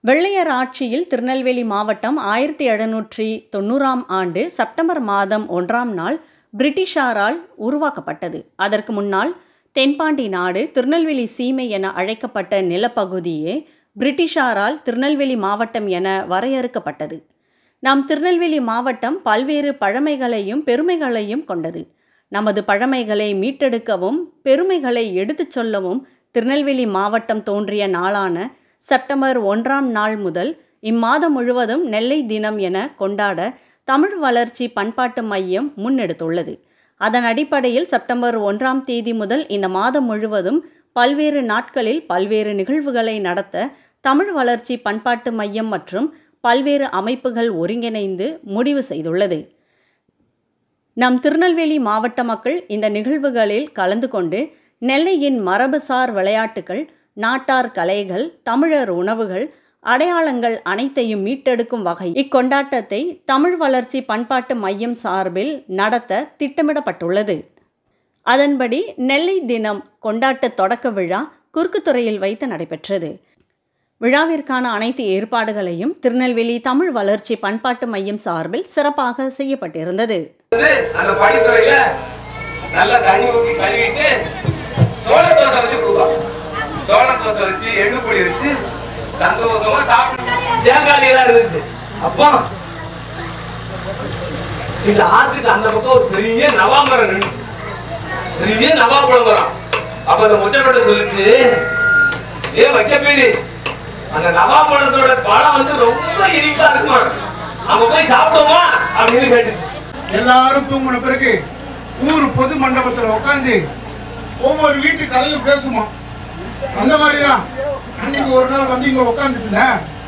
வெள்ளையர் ஆட்சியில் திருநெல்வேலி மாவட்டம் ஆயிரத்தி எழுநூற்றி தொண்ணூறாம் ஆண்டு செப்டம்பர் மாதம் ஒன்றாம் நாள் பிரிட்டிஷாரால் உருவாக்கப்பட்டது அதற்கு முன்னால் தென்பாண்டி நாடு திருநெல்வேலி சீமை என அழைக்கப்பட்ட நிலப்பகுதியே பிரிட்டிஷாரால் திருநெல்வேலி மாவட்டம் என வரையறுக்கப்பட்டது நம் திருநெல்வேலி மாவட்டம் பல்வேறு பழமைகளையும் பெருமைகளையும் கொண்டது நமது பழமைகளை மீட்டெடுக்கவும் பெருமைகளை எடுத்துச் சொல்லவும் திருநெல்வேலி மாவட்டம் தோன்றிய நாளான செப்டம்பர் ஒன்றாம் நாள் முதல் இம்மாதம் முழுவதும் நெல்லை தினம் என கொண்டாட தமிழ் வளர்ச்சி பண்பாட்டு மையம் முன்னெடுத்துள்ளது அதன் அடிப்படையில் செப்டம்பர் ஒன்றாம் தேதி முதல் இந்த மாதம் முழுவதும் பல்வேறு நாட்களில் பல்வேறு நிகழ்வுகளை நடத்த தமிழ் வளர்ச்சி பண்பாட்டு மையம் மற்றும் பல்வேறு அமைப்புகள் ஒருங்கிணைந்து முடிவு செய்துள்ளது நம் திருநெல்வேலி மாவட்ட மக்கள் இந்த நிகழ்வுகளில் கலந்து கொண்டு நெல்லையின் மரபுசார் விளையாட்டுகள் நாட்டார் கலைகள் தமிழர் உணவுகள் அடையாளங்கள் அனைத்தையும் மீட்டெடுக்கும் வகை இக்கொண்டாட்டத்தை தமிழ் வளர்ச்சி பண்பாட்டு மையம் சார்பில் நடத்த திட்டமிடப்பட்டுள்ளது அதன்படி நெல்லை தினம் கொண்டாட்ட தொடக்க விழா குறுக்குத்துறையில் வைத்து நடைபெற்றது விழாவிற்கான அனைத்து ஏற்பாடுகளையும் திருநெல்வேலி தமிழ் வளர்ச்சி பண்பாட்டு மையம் சார்பில் சிறப்பாக செய்யப்பட்டிருந்தது வந்து அந்த படித்துறையில நல்லா தண்ணி ஊத்தி கழுவிட்டு சோள தோசை வச்சு கொடுப்பாங்க சோள தோசை வச்சு எள்ளு பொடி வச்சு சந்தோஷமா சாப்பிட்டு சேங்காலி எல்லாம் இருந்துச்சு அப்போ இந்த ஆத்துக்கு அந்த பக்கம் ஒரு பெரிய நவாமரம் இருந்துச்சு பெரிய நவாப்பழம் மரம் அப்ப அந்த முச்சக்கொட்டை சொல்லுச்சு ஏ வைக்க பீடி அந்த நவாப்பழத்தோட பழம் வந்து ரொம்ப இனிப்பா இருக்குமா அங்க போய் சாப்பிடுவோமா அப்படின்னு கேட்டுச்சு எல்லாரும் தூங்கின பிறகு ஊர் பொது மண்டபத்துல உட்காந்து ஒவ்வொரு வீட்டு கதையும் பேசுமா அந்த மாதிரிதான் அன்னைக்கு ஒரு நாள் வந்து இங்க உட்காந்துட்டு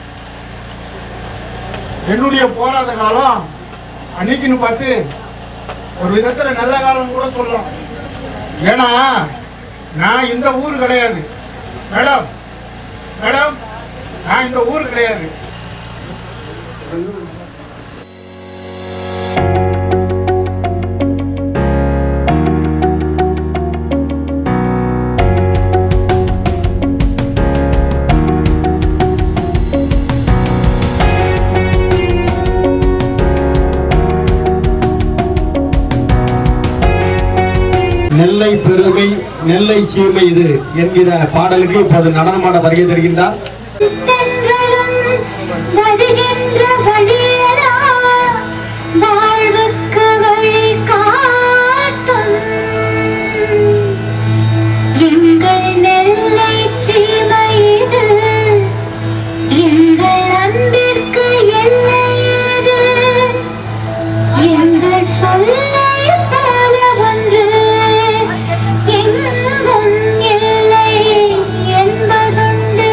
என்னுடைய போராத காலம் அன்னைக்குன்னு பார்த்து ஒரு விதத்துல நல்ல காலம் கூட சொல்லலாம் ஏன்னா நான் இந்த ஊர் கிடையாது மேடம் மேடம் நான் இந்த ஊர் கிடையாது நெல்லை பெருமை நெல்லை சீமை இது என்கிற பாடலுக்கு இப்போது நடனமாட வருகை தருகின்றார் தென்றலும் வருகின்ற வழியரா வாழ்வுக்கு வழி காட்டும் எங்கள் நெல்லை சீமை இது எங்கள் அன்பிற்கு எல்லை இது எங்கள் சொல்லை போல ஒன்று எங்கும் இல்லை என்பதுண்டு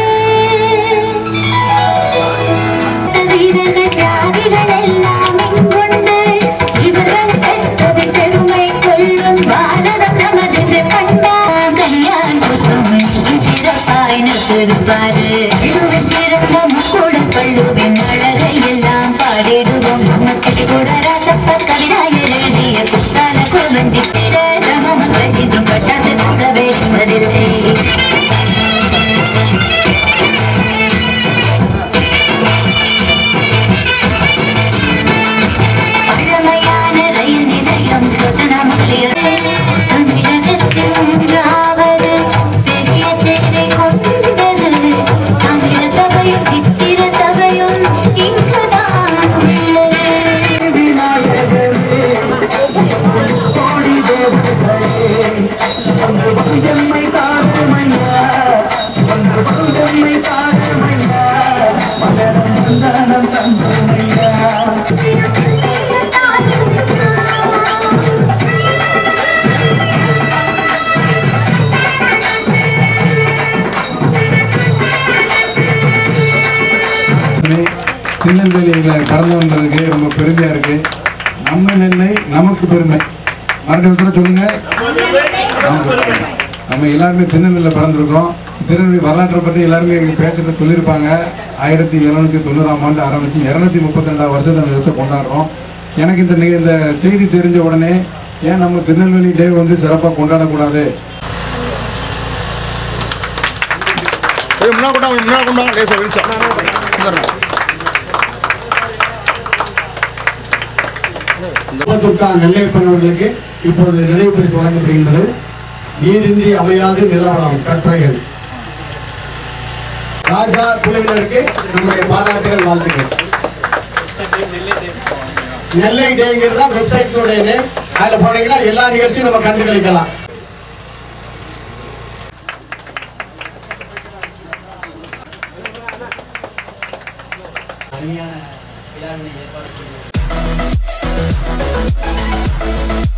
வீரர்கள் தியாகிகள் எல்லாம் இங்குண்டு இவர்கள் பெற்றது பெருமை கொள்ளும் பாரதம் நமது கண்டாகையான் புதுமையும் சிறப்பாய் நிற்பிருப்பாரு இதுவில் சிறப்பும் கூட பள்ளுவின் அழகை எல்லாம் பாடிடுவோம் நமக்கு கூட ராசப்ப கவிதாய் எழுதிய குத்தால குவஞ்சி பிற ரமமங்கள் இதும் பட்டாசு சுத்தவே பதில்லை பழமையான ரயில் நிலையம் சுதன மகளிர் தமிழகத்தின்றாவது பெரிய தேவை கொண்டது தமிழ் சபையும் சித்திர சபையும் இங்குதான் உள்ளது திருநெல்வேலியில் கடந்து வந்ததுக்கு ரொம்ப பெருமையா இருக்கு நம்ம நெல்லை நமக்கு பெருமை மறுபடியும் சொல்லுங்க நமக்கு பெருமை. நம்ம எல்லாருமே திருநெல்வேலியில் பிறந்திருக்கோம் திருநெல்வேலி வரலாற்றை பற்றி எல்லாருமே பேசுறது சொல்லியிருப்பாங்க ஆயிரத்தி எழுநூத்தி தொண்ணூறாம் ஆண்டு ஆரம்பிச்சு இருநூத்தி முப்பத்தி ரெண்டாம் வருஷத்தை அந்த வருஷம் கொண்டாடுறோம் எனக்கு இந்த நி- இந்த செய்தி தெரிஞ்ச உடனே ஏன் நம்ம திருநெல்வேலி டே வந்து சிறப்பாக கொண்டாடக்கூடாது முன்னாடி கொண்டா முன்னாடி கொண்டா லேசா விழிச்சா துர்கா நெல்லையப்பன் அவர்களுக்கு இப்போது நினைவு பரிசு வழங்கப்படுகின்றது நீரின்றி அமையாது நிலவரம் கட்டுரைகள் ராஜா குழுவினருக்கு நம்முடைய பாராட்டுகள் வாழ்த்துக்கள் நெல்லை டேங்கிறது தான் வெப்சைட்னுடைய நேம் அதில் போனீங்கன்னா எல்லா நிகழ்ச்சியும் நம்ம கண்டு கழிக்கலாம் அருமையான விழாவினை ஏற்பாடு செய்து